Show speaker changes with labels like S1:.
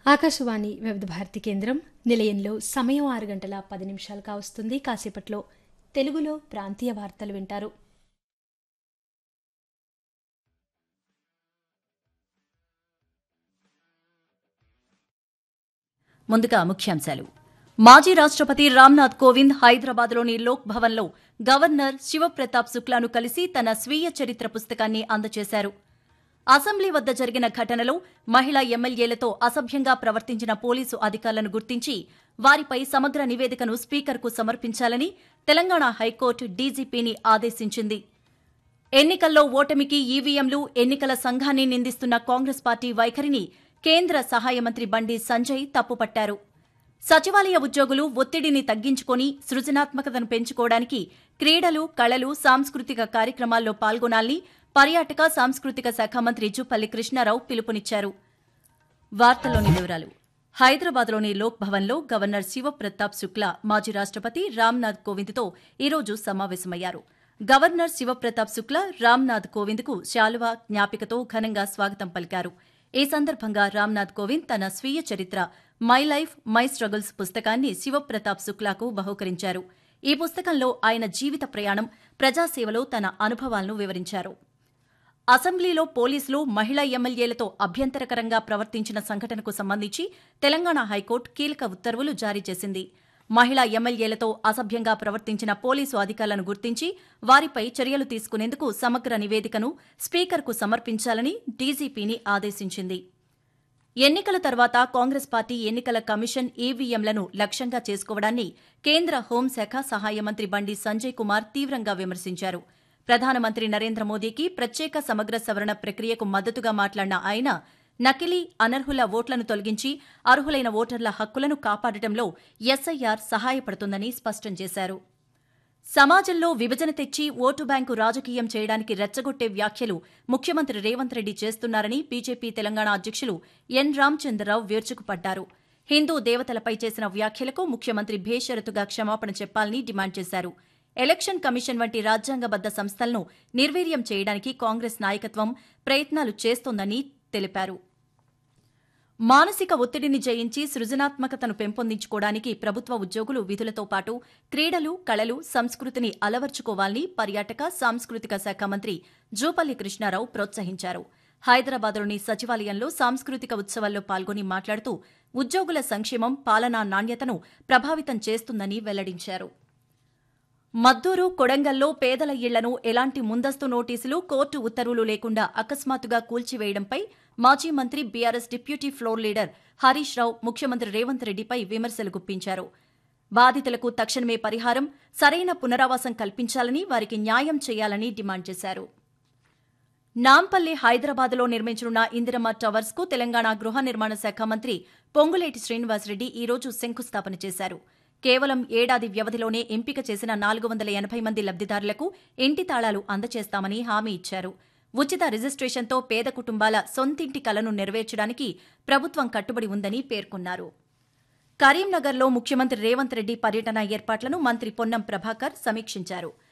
S1: ఆకాశవాణి వివిధ భారతి కేంద్రం నిలయంలో సమయం ఆరు గంటల పది నిమిషాలు కావస్తుంది కాసేపట్లో తెలుగులో ప్రాంతీయ వార్తలు వింటారు
S2: ముందుగా ముఖ్యాంశాలు మాజీ రాష్ట్రపతి రామ్నాథ్ కోవింద్ హైదరాబాద్లోని లోక్ భవన్లో గవర్నర్ శివప్రతాప్ శుక్లాను కలిసి తన స్వీయ చరిత్ర పుస్తకాన్ని అందజేశారు అసెంబ్లీ వద్ద జరిగిన ఘటనలో మహిళా ఎమ్మెల్యేలతో అసభ్యంగా ప్రవర్తించిన పోలీసు అధికారులను గుర్తించి వారిపై సమగ్ర నివేదికను స్పీకర్కు సమర్పించాలని తెలంగాణ హైకోర్టు డీజీపీని ఆదేశించింది ఎన్నికల్లో ఓటమికి ఈవీఎంలు ఎన్నికల సంఘాన్ని నిందిస్తున్న కాంగ్రెస్ పార్టీ వైఖరిని కేంద్ర సహాయ మంత్రి బండి సంజయ్ తప్పుపట్టారు సచివాలయ ఉద్యోగులు ఒత్తిడిని తగ్గించుకొని సృజనాత్మకతను పెంచుకోవడానికి క్రీడలు కళలు సాంస్కృతిక కార్యక్రమాల్లో పాల్గొనాలని పర్యాటక సాంస్కృతిక శాఖ మంత్రి జుపల్లి కృష్ణారావు పిలుపునిచ్చారు వార్తల్లోని వివరాలు హైదరాబాద్లోని లోక్ భవన్లో గవర్నర్ శివప్రతాప్ శుక్లా మాజీ రాష్ట్రపతి రామ్నాథ్ కోవింద్తో ఈరోజు సమావేశమయ్యారు గవర్నర్ శివప్రతాప్ శుక్లా రామ్నాథ్ కోవింద్కు శాలువా జ్ఞాపికతో ఘనంగా స్వాగతం పలికారు ఈ సందర్భంగా రామ్నాథ్ కోవింద్ తన స్వీయ చరిత్ర మై లైఫ్ మై స్ట్రగుల్స్ పుస్తకాన్ని శివప్రతాప్ శుక్లాకు బహూకరించారు ఈ పుస్తకంలో ఆయన జీవిత ప్రయాణం ప్రజాసేవలో తన అనుభవాలను వివరించారు అసెంబ్లీలో పోలీసులు మహిళా ఎమ్మెల్యేలతో అభ్యంతరకరంగా ప్రవర్తించిన సంఘటనకు సంబంధించి తెలంగాణ హైకోర్టు కీలక ఉత్తర్వులు జారీ చేసింది మహిళా ఎమ్మెల్యేలతో అసభ్యంగా ప్రవర్తించిన పోలీసు అధికారులను గుర్తించి వారిపై చర్యలు తీసుకునేందుకు సమగ్ర నివేదికను స్పీకర్కు సమర్పించాలని డీజీపీని ఆదేశించింది ఎన్నికల తర్వాత కాంగ్రెస్ పార్టీ ఎన్నికల కమిషన్ ఈవీఎంలను లక్ష్యంగా చేసుకోవడాన్ని కేంద్ర హోంశాఖ సహాయ మంత్రి బండి సంజయ్ కుమార్ తీవ్రంగా విమర్శించారు ప్రధానమంత్రి నరేంద్ర మోదీకి ప్రత్యేక సమగ్ర సవరణ ప్రక్రియకు మద్దతుగా మాట్లాడిన ఆయన నకిలీ అనర్హుల ఓట్లను తొలగించి అర్హులైన ఓటర్ల హక్కులను కాపాడటంలో ఎస్ఐఆర్ సహాయపడుతుందని స్పష్టం చేశారు సమాజంలో విభజన తెచ్చి ఓటు బ్యాంకు రాజకీయం చేయడానికి రెచ్చగొట్టే వ్యాఖ్యలు ముఖ్యమంత్రి రేవంత్ రెడ్డి చేస్తున్నారని బీజేపీ తెలంగాణ అధ్యక్షులు ఎన్ రామచంద్రరావు విరుచుకుపడ్డారు హిందూ దేవతలపై చేసిన వ్యాఖ్యలకు ముఖ్యమంత్రి భేషరతుగా క్షమాపణ చెప్పాలని డిమాండ్ చేశారు ఎలక్షన్ కమిషన్ వంటి రాజ్యాంగబద్ద సంస్థలను నిర్వీర్యం చేయడానికి కాంగ్రెస్ నాయకత్వం ప్రయత్నాలు చేస్తోందని తెలిపారు మానసిక ఒత్తిడిని జయించి సృజనాత్మకతను పెంపొందించుకోవడానికి ప్రభుత్వ ఉద్యోగులు విధులతో పాటు క్రీడలు కళలు సంస్కృతిని అలవర్చుకోవాలని పర్యాటక సాంస్కృతిక శాఖ మంత్రి జూపల్లి కృష్ణారావు ప్రోత్సహించారు హైదరాబాద్లోని సచివాలయంలో సాంస్కృతిక ఉత్సవాల్లో పాల్గొని మాట్లాడుతూ ఉద్యోగుల సంక్షేమం పాలనా నాణ్యతను ప్రభావితం చేస్తుందని వెల్లడించారు మద్దూరు కొడంగల్లో పేదల ఇళ్లను ఎలాంటి ముందస్తు నోటీసులు కోర్టు ఉత్తర్వులు లేకుండా అకస్మాత్తుగా కూల్చివేయడంపై మాజీ మంత్రి BRS deputy floor leader Harish Rao ముఖ్యమంత్రి రేవంత్ రెడ్డిపై విమర్శలు గుప్పించారు బాధితులకు తక్షణమే పరిహారం సరైన పునరావాసం కల్పించాలని వారికి న్యాయం చేయాలని డిమాండ్ చేశారు నాంపల్లి హైదరాబాద్లో నిర్మించనున్న ఇందిరమ్మ టవర్స్ కు తెలంగాణ గృహ నిర్మాణ శాఖ మంత్రి పొంగులేటి శ్రీనివాసరెడ్డి ఈ రోజు శంకుస్థాపన చేశారు కేవలం ఏడాది వ్యవధిలోనే ఎంపిక చేసిన నాలుగు వందల ఎనభై మంది లబ్దిదారులకు ఇంటి తాళాలు అందజేస్తామని హామీ ఇచ్చారు ఉచిత రిజిస్ట్రేషన్తో పేద కుటుంబాల సొంతింటి కలను నెరవేర్చడానికి ప్రభుత్వం కట్టుబడి ఉందని పేర్కొన్నారు కరీంనగర్లో ముఖ్యమంత్రి రేవంత్ రెడ్డి పర్యటన ఏర్పాట్లను మంత్రి పొన్నం ప్రభాకర్ సమీక్షించారు